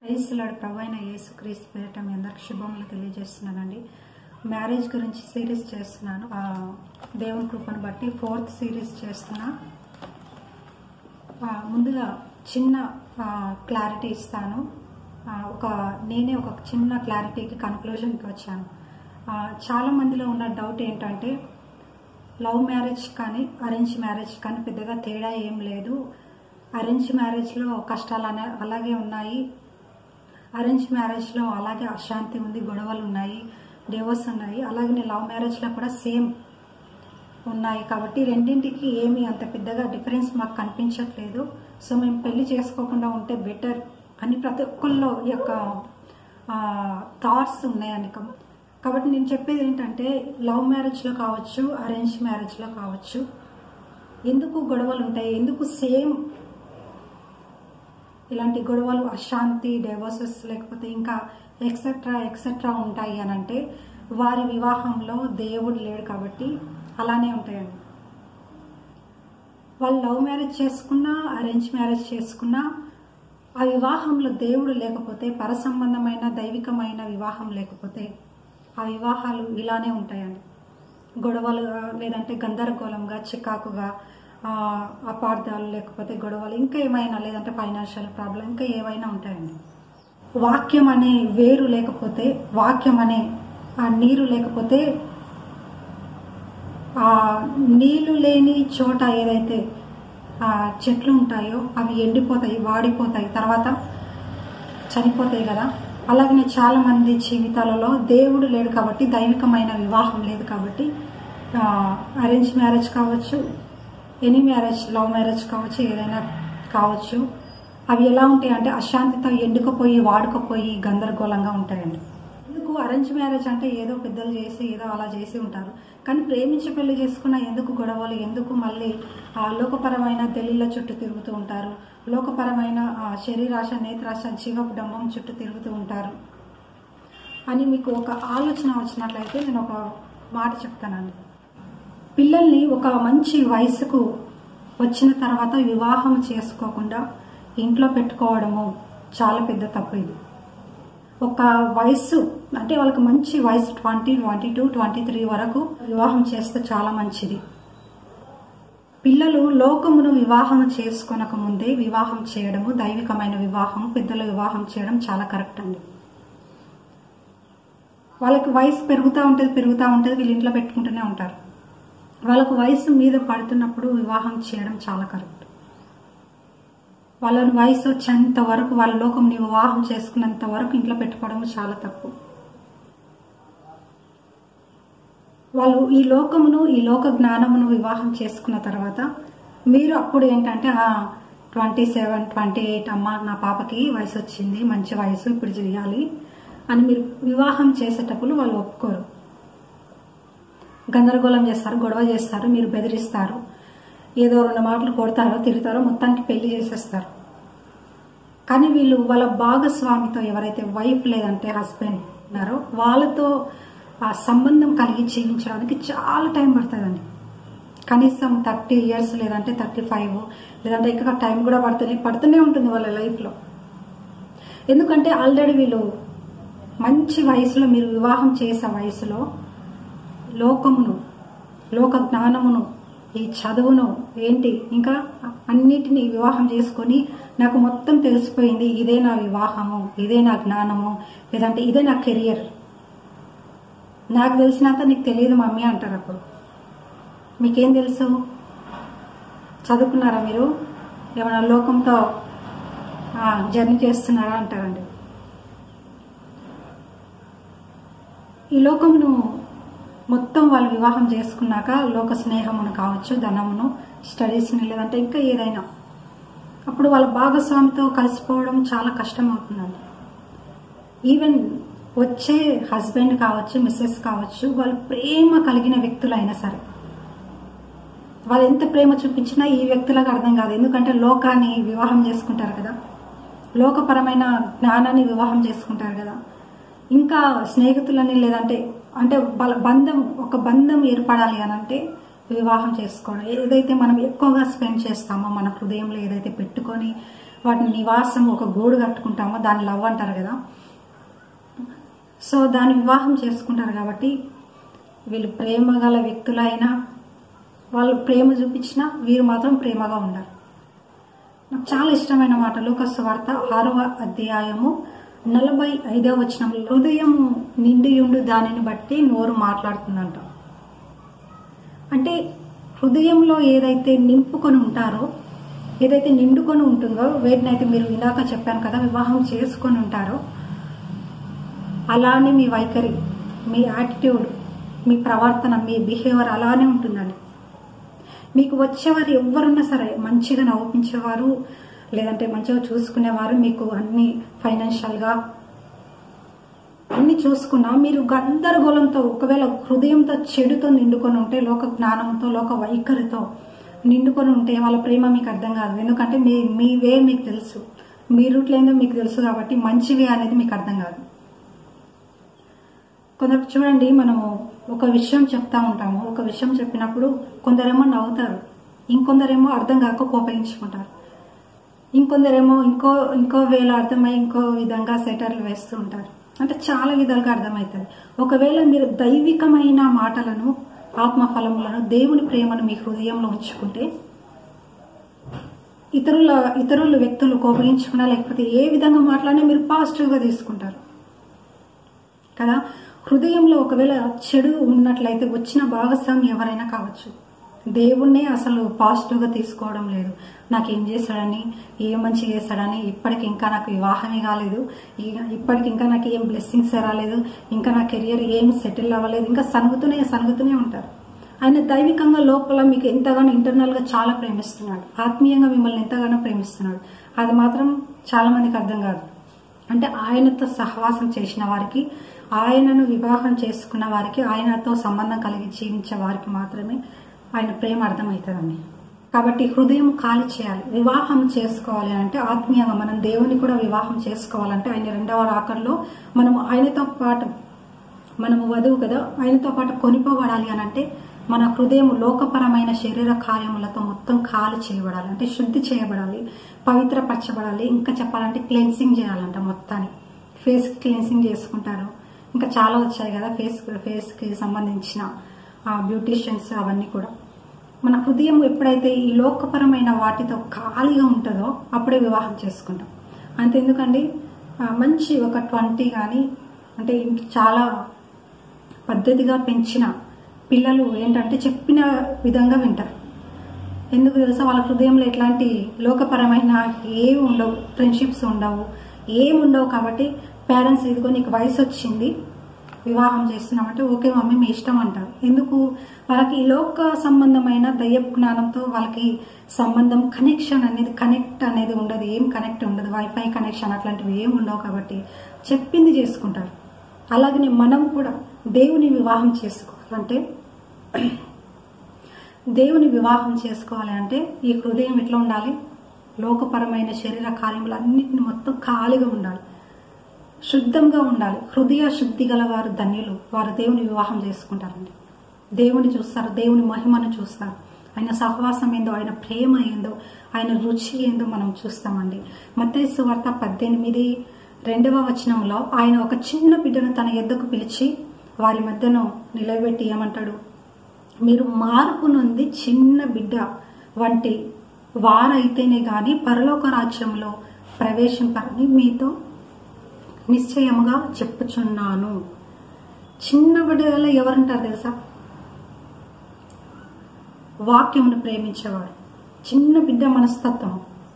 క్రైస్తులాడు ప్రభు అయిన యేసు క్రీస్తు పేరిట మీ అందరికి శుభములు తెలియజేస్తున్నానండి మ్యారేజ్ గురించి సిరీస్ చేస్తున్నాను ఆ, దేవుని కృపను బట్టి ఫోర్త్ సిరీస్ చేస్తున్నా ఆ, ముందుగా చిన్న క్లారిటీ ఇస్తాను ఆ, ఒక నేనే ఒక చిన్న క్లారిటీకి కన్క్లూజన్కి వచ్చాను ఆ, చాలా మందిలో ఉన్న డౌట్ ఏంటంటే లవ్ మ్యారేజ్ కానీ అరేంజ్ మ్యారేజ్ కానీ పెద్దగా తేడా ఏం లేదు అరేంజ్ మ్యారేజ్లో కష్టాలు అనే అలాగే ఉన్నాయి అరేంజ్ మ్యారేజ్లో అలాగే అశాంతి ఉంది గొడవలు ఉన్నాయి డివోర్స్ ఉన్నాయి అలాగే లవ్ మ్యారేజ్లో కూడా సేమ్ ఉన్నాయి కాబట్టి రెండింటికి ఏమీ అంత పెద్దగా డిఫరెన్స్ మాకు కనిపించట్లేదు సో మేము పెళ్లి చేసుకోకుండా ఉంటే బెటర్ అని ప్రతి ఒక్కళ్ళలో ఈ యొక్క థాట్స్ ఉన్నాయండి కం- కాబట్టి నేను చెప్పేది ఏంటంటే లవ్ మ్యారేజ్లో కావచ్చు అరేంజ్ మ్యారేజ్లో కావచ్చు ఎందుకు గొడవలు ఉంటాయి ఎందుకు సేమ్ ఇలాంటి గొడవలు అశాంతి డైవర్సెస్ లేకపోతే ఇంకా ఎక్సెట్రా ఎక్సెట్రా ఉంటాయి అని అంటే వారి వివాహంలో దేవుడు లేడు కాబట్టి అలానే ఉంటాయండి వాళ్ళు లవ్ మ్యారేజ్ చేసుకున్నా అరేంజ్ మ్యారేజ్ చేసుకున్నా ఆ వివాహంలో దేవుడు లేకపోతే పరసంబంధమైన దైవికమైన వివాహం లేకపోతే ఆ వివాహాలు ఇలానే ఉంటాయండి గొడవలుగా లేదంటే గందరగోళంగా చికాకుగా ఆ, అపార్థాలు లేకపోతే గొడవలు ఇంకా ఏమైనా లేదంటే ఫైనాన్షియల్ ప్రాబ్లం ఇంకా ఏవైనా ఉంటాయండి వాక్యం అనే వేరు లేకపోతే వాక్యం అనే ఆ నీరు లేకపోతే ఆ నీళ్లు లేని చోట ఏదైతే ఆ చెట్లు ఉంటాయో అవి ఎండిపోతాయి వాడిపోతాయి తర్వాత చనిపోతాయి కదా అలాగనే చాలా మంది జీవితాలలో దేవుడు లేడు కాబట్టి దైవికమైన వివాహం లేదు కాబట్టి అరేంజ్ మ్యారేజ్ కావచ్చు ఎనీ మ్యారేజ్ లవ్ మ్యారేజ్ కావచ్చు ఏదైనా కావచ్చు అవి ఎలా ఉంటాయి అంటే అశాంతితో ఎండుకుపోయి వాడుకుపోయి గందరగోళంగా ఉంటాయండి ఎందుకు అరేంజ్ మ్యారేజ్ అంటే ఏదో పెద్దలు చేసి ఏదో అలా చేసి ఉంటారు కానీ ప్రేమించి పెళ్లి చేసుకున్న ఎందుకు గొడవలు ఎందుకు మళ్ళీ ఆ లోకపరమైన తెలిళ్ళ చుట్టూ తిరుగుతూ ఉంటారు లోకపరమైన ఆ, శరీరాశ నేత్రాశ జీవపు డంబం చుట్టూ తిరుగుతూ ఉంటారు అని మీకు ఒక ఆలోచన వచ్చినట్లయితే నేను ఒక మాట చెప్తానండి పిల్లల్ని ఒక మంచి వయసుకు వచ్చిన తర్వాత వివాహం చేసుకోకుండా ఇంట్లో పెట్టుకోవడము చాలా పెద్ద తప్పు ఇది ఒక వయసు అంటే వాళ్ళకి మంచి వయసు twenty twenty two twenty three వరకు వివాహం చేస్తే చాలా మంచిది పిల్లలు లోకమును వివాహం చేసుకొనక ముందే వివాహం చేయడము దైవికమైన వివాహం పెద్దల వివాహం చేయడం చాలా కరెక్ట్ అండి వాళ్ళకి వయసు పెరుగుతూ ఉంటుంది పెరుగుతూ ఉంటుంది వీళ్ళు ఇంట్లో పెట్టుకుంటూనే ఉంటారు వాళ్ళకు వయసు మీద పడుతున్నప్పుడు వివాహం చేయడం చాలా కరెక్ట్ వాళ్ళని వయసు వచ్చేంత వరకు వాళ్ళ లోకం వివాహం చేసుకున్నంత వరకు ఇంట్లో పెట్టుకోవడం చాలా తప్పు వాళ్ళు ఈ లోకమును ఈ లోక జ్ఞానమును వివాహం చేసుకున్న తర్వాత మీరు అప్పుడు ఏంటంటే ట్వంటీ సెవెన్ ట్వంటీ ఎయిట్ అమ్మ నా పాపకి వయసు వచ్చింది మంచి వయసు ఇప్పుడు చేయాలి అని మీరు వివాహం చేసేటప్పుడు వాళ్ళు ఒప్పుకోరు గందరగోళం చేస్తారు గొడవ చేస్తారు మీరు బెదిరిస్తారు ఏదో రెండు మాటలు కొడతారో తిడతారో మొత్తానికి పెళ్లి చేసేస్తారు కానీ వీళ్ళు వాళ్ళ భాగస్వామితో ఎవరైతే వైఫ్ లేదంటే హస్బెండ్ ఉన్నారో వాళ్ళతో ఆ సంబంధం కలిగి జీవించడానికి చాలా టైం పడుతుందండి కనీసం థర్టీ ఇయర్స్ లేదంటే థర్టీ ఫైవ్ లేదంటే ఇంకా టైం కూడా పడుతూనే పడుతూనే ఉంటుంది వాళ్ళ లైఫ్లో ఎందుకంటే ఆల్రెడీ వీళ్ళు మంచి వయసులో మీరు వివాహం చేసే వయసులో లోకమును లోక జ్ఞానమును ఈ చదువును ఏంటి ఇంకా అన్నిటినీ వివాహం చేసుకొని నాకు మొత్తం తెలిసిపోయింది ఇదే నా వివాహము ఇదే నా జ్ఞానము లేదంటే ఇదే నా కెరియర్ నాకు తెలిసినంత నీకు తెలియదు మమ్మీ అంటారు అప్పుడు మీకేం తెలుసు చదువుకున్నారా మీరు ఏమైనా లోకంతో జర్నీ చేస్తున్నారా అంటారండి ఈ లోకమును మొత్తం వాళ్ళు వివాహం చేసుకున్నాక లోక స్నేహమును కావచ్చు ధనమును స్టడీస్ని లేదంటే ఇంకా ఏదైనా అప్పుడు వాళ్ళ భాగస్వామితో కలిసిపోవడం చాలా కష్టం అవుతుందండి ఈవెన్ వచ్చే హస్బెండ్ కావచ్చు మిస్సెస్ కావచ్చు వాళ్ళు ప్రేమ కలిగిన వ్యక్తులైనా సరే వాళ్ళు ఎంత ప్రేమ చూపించినా ఈ వ్యక్తులకు అర్థం కాదు ఎందుకంటే లోకాన్ని వివాహం చేసుకుంటారు కదా లోకపరమైన జ్ఞానాన్ని వివాహం చేసుకుంటారు కదా ఇంకా స్నేహితులని లేదంటే అంటే వాళ్ళ బంధం ఒక బంధం ఏర్పడాలి అని అంటే వివాహం చేసుకోవడం ఏదైతే మనం ఎక్కువగా స్పెండ్ చేస్తామో మన హృదయంలో ఏదైతే పెట్టుకొని వాటిని నివాసం ఒక గూడు కట్టుకుంటామో దాన్ని లవ్ అంటారు కదా సో దాన్ని వివాహం చేసుకుంటారు కాబట్టి వీళ్ళు ప్రేమ గల వ్యక్తులైనా వాళ్ళు ప్రేమ చూపించినా వీరు మాత్రం ప్రేమగా ఉండాలి నాకు చాలా ఇష్టమైన మాట లూకస్ వార్త ఆరవ అధ్యాయము నలభై ఐదవ వచనంలో హృదయం నిండియుండు దానిని బట్టి నోరు మాట్లాడుతుందంట అంటే హృదయంలో ఏదైతే నింపుకొని ఉంటారో ఏదైతే నిండుకొని ఉంటుందో వేటినైతే మీరు ఇందాక చెప్పాను కదా వివాహం చేసుకొని ఉంటారో అలానే మీ వైఖరి మీ యాటిట్యూడ్ మీ ప్రవర్తన మీ బిహేవియర్ అలానే ఉంటుందండి మీకు వచ్చేవారు ఎవరున్నా సరే మంచిగా నవ్వించేవారు లేదంటే మంచిగా చూసుకునేవారు మీకు అన్ని ఫైనాన్షియల్గా అన్ని చూసుకున్నా మీరు గందరగోళంతో ఒకవేళ హృదయంతో చెడుతో నిండుకొని ఉంటే లోక జ్ఞానంతో లోక వైఖరితో నిండుకొని ఉంటే వాళ్ళ ప్రేమ మీకు అర్థం కాదు ఎందుకంటే మీ మీ వే మీకు తెలుసు మీ రూట్లో ఏందో మీకు తెలుసు కాబట్టి మంచి వే అనేది మీకు అర్థం కాదు కొందరు చూడండి మనము ఒక విషయం చెప్తా ఉంటాము ఒక విషయం చెప్పినప్పుడు కొందరేమో నవ్వుతారు ఇంకొందరేమో అర్థం కాక కోపగించుకుంటారు ఇంకొందరేమో ఇంకో ఇంకో వేళ అర్థమై ఇంకో విధంగా సెటర్లు వేస్తూ ఉంటారు అంటే చాలా విధాలుగా అర్థమవుతుంది ఒకవేళ మీరు దైవికమైన మాటలను ఆత్మఫలములను దేవుని ప్రేమను మీ హృదయంలో ఉంచుకుంటే ఇతరుల ఇతరుల వ్యక్తులు కోపగించుకున్నా లేకపోతే ఏ విధంగా మాట్లాడినా మీరు పాజిటివ్గా తీసుకుంటారు కదా హృదయంలో ఒకవేళ చెడు ఉన్నట్లయితే వచ్చిన భాగస్వామి ఎవరైనా కావచ్చు దేవుణ్ణే అసలు పాజిటివ్గా తీసుకోవడం లేదు నాకు ఏం చేశాడని ఏ మంచి చేశాడని ఇప్పటికి ఇంకా నాకు వివాహమే కాలేదు ఇక- ఇప్పటికి ఇంకా నాకు ఏం బ్లెస్సింగ్స్ రాలేదు ఇంకా నా కెరియర్ ఏం సెటిల్ అవ్వలేదు ఇంకా సనుగుతూనే సనుగుతూనే ఉంటారు ఆయన దైవికంగా లోపల మీకు ఎంతగానో ఇంటర్నల్గా చాలా ప్రేమిస్తున్నాడు ఆత్మీయంగా మిమ్మల్ని ఎంతగానో ప్రేమిస్తున్నాడు అది మాత్రం చాలా మందికి అర్థం కాదు అంటే ఆయనతో సహవాసం చేసిన వారికి ఆయనను వివాహం చేసుకున్న వారికి ఆయనతో సంబంధం కలిగి జీవించే వారికి మాత్రమే ఆయన ప్రేమ అర్థమవుతుందండి కాబట్టి హృదయం ఖాళీ చేయాలి వివాహం చేసుకోవాలి అంటే ఆత్మీయంగా మనం దేవుని కూడా వివాహం చేసుకోవాలంటే ఆయన రెండవ రాకర్లో మనం ఆయనతో పాటు మనము వధువు కదా ఆయనతో పాటు కొనిపోబడాలి అని అంటే మన హృదయం లోకపరమైన శరీర కార్యములతో మొత్తం ఖాళీ చేయబడాలి అంటే శుద్ధి చేయబడాలి పవిత్రపరచబడాలి ఇంకా చెప్పాలంటే క్లెన్సింగ్ చేయాలంట మొత్తాన్ని ఫేస్ క్లెన్సింగ్ చేసుకుంటారు ఇంకా చాలా వచ్చాయి కదా ఫేస్ ఫేస్కి సంబంధించిన బ్యూటీషియన్స్ అవన్నీ కూడా మన హృదయం ఎప్పుడైతే ఈ లోకపరమైన వాటితో ఖాళీగా ఉంటుందో అప్పుడే వివాహం చేసుకుంటాం అంతెందుకండి ఆ, మంచి ఒక ట్వంటీ కానీ అంటే ఇంక చాలా పద్ధతిగా పెంచిన పిల్లలు ఏంటంటే చెప్పిన విధంగా వింటారు ఎందుకు తెలుసా వాళ్ళ హృదయంలో ఎట్లాంటి లోకపరమైన ఏమి ఉండవు ఫ్రెండ్షిప్స్ ఉండవు ఏమి ఉండవు కాబట్టి పేరెంట్స్ ఇదిగో నీకు వయసు వచ్చింది వివాహం చేస్తున్నామంటే ఓకే మమ్మీ మీ ఇష్టం అంటారు ఎందుకు వాళ్ళకి ఈ లోక సంబంధమైన దయ్య జ్ఞానంతో వాళ్ళకి సంబంధం కనెక్షన్ అనేది కనెక్ట్ అనేది ఉండదు ఏం కనెక్ట్ ఉండదు వైఫై కనెక్షన్ అట్లాంటివి ఏం ఉండవు కాబట్టి చెప్పింది చేసుకుంటారు అలాగనే మనం కూడా దేవుని వివాహం చేసుకోవాలంటే దేవుని వివాహం చేసుకోవాలి అంటే ఈ హృదయం ఎట్లా ఉండాలి లోకపరమైన శరీర కార్యములన్నింటిని మొత్తం ఖాళీగా ఉండాలి శుద్ధంగా ఉండాలి హృదయ శుద్ధి గల వారు ధన్యులు వారు దేవుని వివాహం చేసుకుంటారండి దేవుని చూస్తారు దేవుని మహిమను చూస్తారు ఆయన సహవాసం ఏందో ఆయన ప్రేమ ఏందో ఆయన రుచి ఏందో మనం చూస్తామండి మత్తయి వార్త పద్దెనిమిది రెండవ వచనంలో ఆయన ఒక చిన్న బిడ్డను తన ఎద్దకు పిలిచి వారి మధ్యను నిలబెట్టి ఏమంటాడు మీరు మార్పు నుండి చిన్న బిడ్డ వంటి వారైతేనే గాని పరలోక రాజ్యంలో ప్రవేశింపరని మీతో నిశ్చయముగా చెప్పుచున్నాను చిన్న బిడ్డలలో ఎవరుంటారు తెలుసా వాక్యమును ప్రేమించేవాడు చిన్న బిడ్డ మనస్తత్వం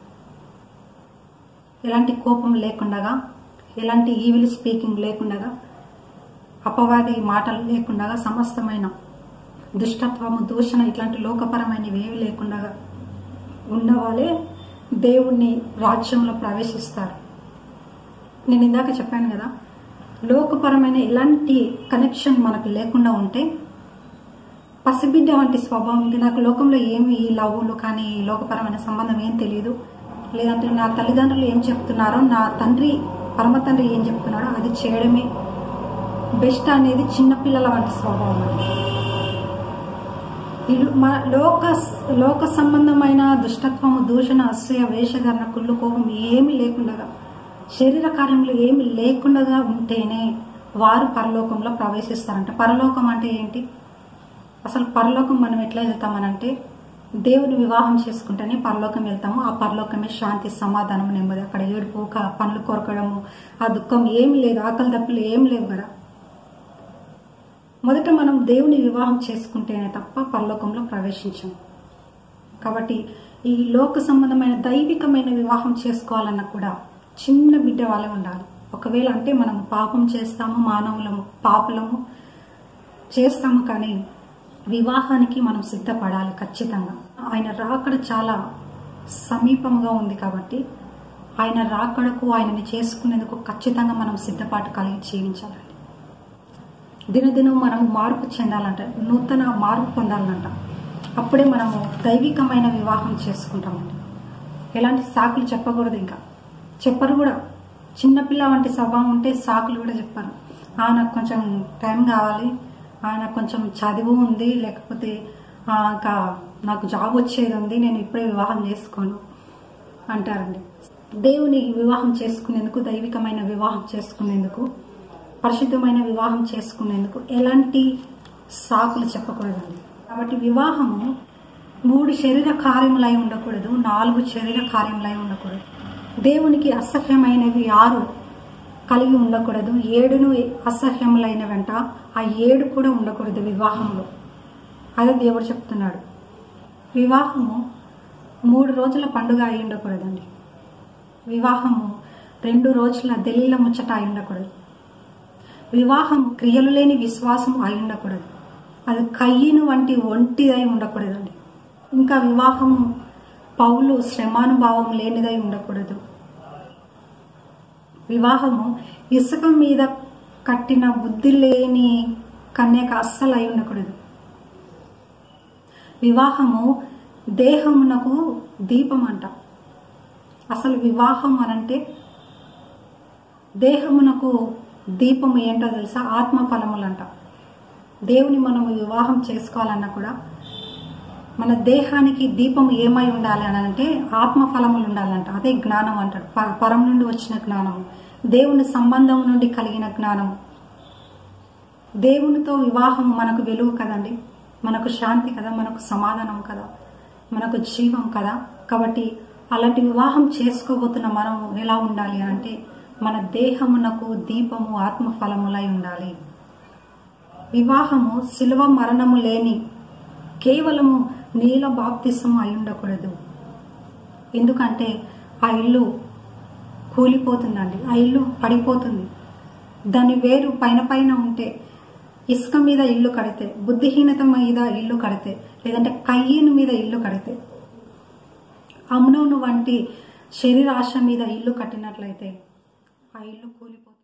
ఎలాంటి కోపం లేకుండగా ఎలాంటి ఈవిల్ స్పీకింగ్ లేకుండగా అపవాది మాటలు లేకుండా సమస్తమైన దుష్టత్వము దూషణ ఇట్లాంటి లోకపరమైనవి ఏవి లేకుండా ఉన్నవాళ్ళే దేవుణ్ణి రాజ్యంలో ప్రవేశిస్తారు నేను ఇందాక చెప్పాను కదా లోకపరమైన ఎలాంటి కనెక్షన్ మనకు లేకుండా ఉంటే పసిబిడ్డ వంటి స్వభావం ఇంకా నాకు లోకంలో ఏమి ఈ లవ్వులు కానీ ఈ లోకపరమైన సంబంధం ఏం తెలియదు లేదంటే నా తల్లిదండ్రులు ఏం చెప్తున్నారో నా తండ్రి పరమ తండ్రి ఏం చెప్తున్నాడో అది చేయడమే బెస్ట్ అనేది చిన్నపిల్లల వంటి స్వభావం అది ఇల్లు- మన లోక లోక సంబంధమైన దుష్టత్వము దూషణ అసూయ వేషధరణ కుళ్ళు కోపం ఏమీ లేకుండా శరీర కార్యములు ఏమి లేకుండా ఉంటేనే వారు పరలోకంలో ప్రవేశిస్తారంట పరలోకం అంటే ఏంటి అసలు పరలోకం మనం ఎట్లా వెళ్తామనంటే దేవుని వివాహం చేసుకుంటేనే పరలోకం వెళ్తాము ఆ పరలోకమే శాంతి సమాధానం నెమ్మది అక్కడ ఏడుపు క- పనులు కొరకడము ఆ దుఃఖం ఏమి లేదు ఆకలి దప్పులు ఏం లేవు కదా మొదట మనం దేవుని వివాహం చేసుకుంటేనే తప్ప పరలోకంలో ప్రవేశించాం కాబట్టి ఈ లోక సంబంధమైన దైవికమైన వివాహం చేసుకోవాలన్నా కూడా చిన్న బిడ్డ వాళ్ళే ఉండాలి ఒకవేళ అంటే మనం పాపం చేస్తాము మానవులము పాపులము చేస్తాము కానీ వివాహానికి మనం సిద్ధపడాలి ఖచ్చితంగా ఆయన రాకడ చాలా సమీపంగా ఉంది కాబట్టి ఆయన రాకడకు ఆయనని చేసుకునేందుకు ఖచ్చితంగా మనం సిద్ధపాటు కలిగి జీవించాలండి దినదినం మనం మార్పు చెందాలంట నూతన మార్పు పొందాలంట అప్పుడే మనము దైవికమైన వివాహం చేసుకుంటామండి ఎలాంటి సాకులు చెప్పకూడదు ఇంకా చెప్పరు కూడా చిన్నపిల్ల వంటి స్వభావం ఉంటే సాకులు కూడా చెప్పారు ఆ నాకు కొంచెం టైం కావాలి ఆ నాకు కొంచెం చదువు ఉంది లేకపోతే ఆ, ఇంకా నాకు జాబ్ వచ్చేది ఉంది నేను ఇప్పుడే వివాహం చేసుకోను అంటారండి దేవుని వివాహం చేసుకునేందుకు దైవికమైన వివాహం చేసుకునేందుకు పరిశుద్ధమైన వివాహం చేసుకునేందుకు ఎలాంటి సాకులు చెప్పకూడదండి కాబట్టి వివాహము మూడు శరీర కార్యములై ఉండకూడదు నాలుగు శరీర కార్యములై ఉండకూడదు దేవునికి అసహ్యమైనవి ఆరు కలిగి ఉండకూడదు ఏడును అసహ్యములైన వెంట ఆ ఏడు కూడా ఉండకూడదు వివాహంలో అదే దేవుడు చెప్తున్నాడు వివాహము మూడు రోజుల పండుగ అయి ఉండకూడదండి వివాహము రెండు రోజుల దెల్లీల ముచ్చట అయి ఉండకూడదు వివాహం క్రియలు లేని విశ్వాసం అయి ఉండకూడదు అది కయ్యిను వంటి ఒంటిదై ఉండకూడదండి ఇంకా వివాహం పౌలు శ్రమానుభావం లేనిదై ఉండకూడదు వివాహము ఇసుక మీద కట్టిన బుద్ధి లేని కన్యక అస్సలు అయి ఉండకూడదు వివాహము దేహమునకు దీపం అంట అసలు వివాహం అనంటే దేహమునకు దీపము ఏంటో తెలుసా ఆత్మ ఫలములంట దేవుని మనం వివాహం చేసుకోవాలన్నా కూడా మన దేహానికి దీపం ఏమై ఉండాలి అని అంటే ఆత్మ ఫలములు ఉండాలంట అదే జ్ఞానం అంటాడు ప- పరం నుండి వచ్చిన జ్ఞానం దేవుని సంబంధం నుండి కలిగిన జ్ఞానం దేవునితో వివాహం మనకు వెలుగు కదండి మనకు శాంతి కదా మనకు సమాధానం కదా మనకు జీవం కదా కాబట్టి అలాంటి వివాహం చేసుకోబోతున్న మనం ఎలా ఉండాలి అని అంటే మన దేహమునకు దీపము ఆత్మ ఫలములై ఉండాలి వివాహము శిలువ మరణము లేని కేవలము నీల బాప్తిసం అయి ఉండకూడదు ఎందుకంటే ఆ ఇల్లు కూలిపోతుందండి ఆ ఇల్లు పడిపోతుంది దాని వేరు పైన పైన ఉంటే ఇసుక మీద ఇల్లు కడితే బుద్ధిహీనత మీద ఇల్లు కడితే లేదంటే కయ్యను మీద ఇల్లు కడితే అమ్నోను వంటి శరీరాశ మీద ఇల్లు కట్టినట్లయితే ఆ ఇల్లు కూలిపోతుంది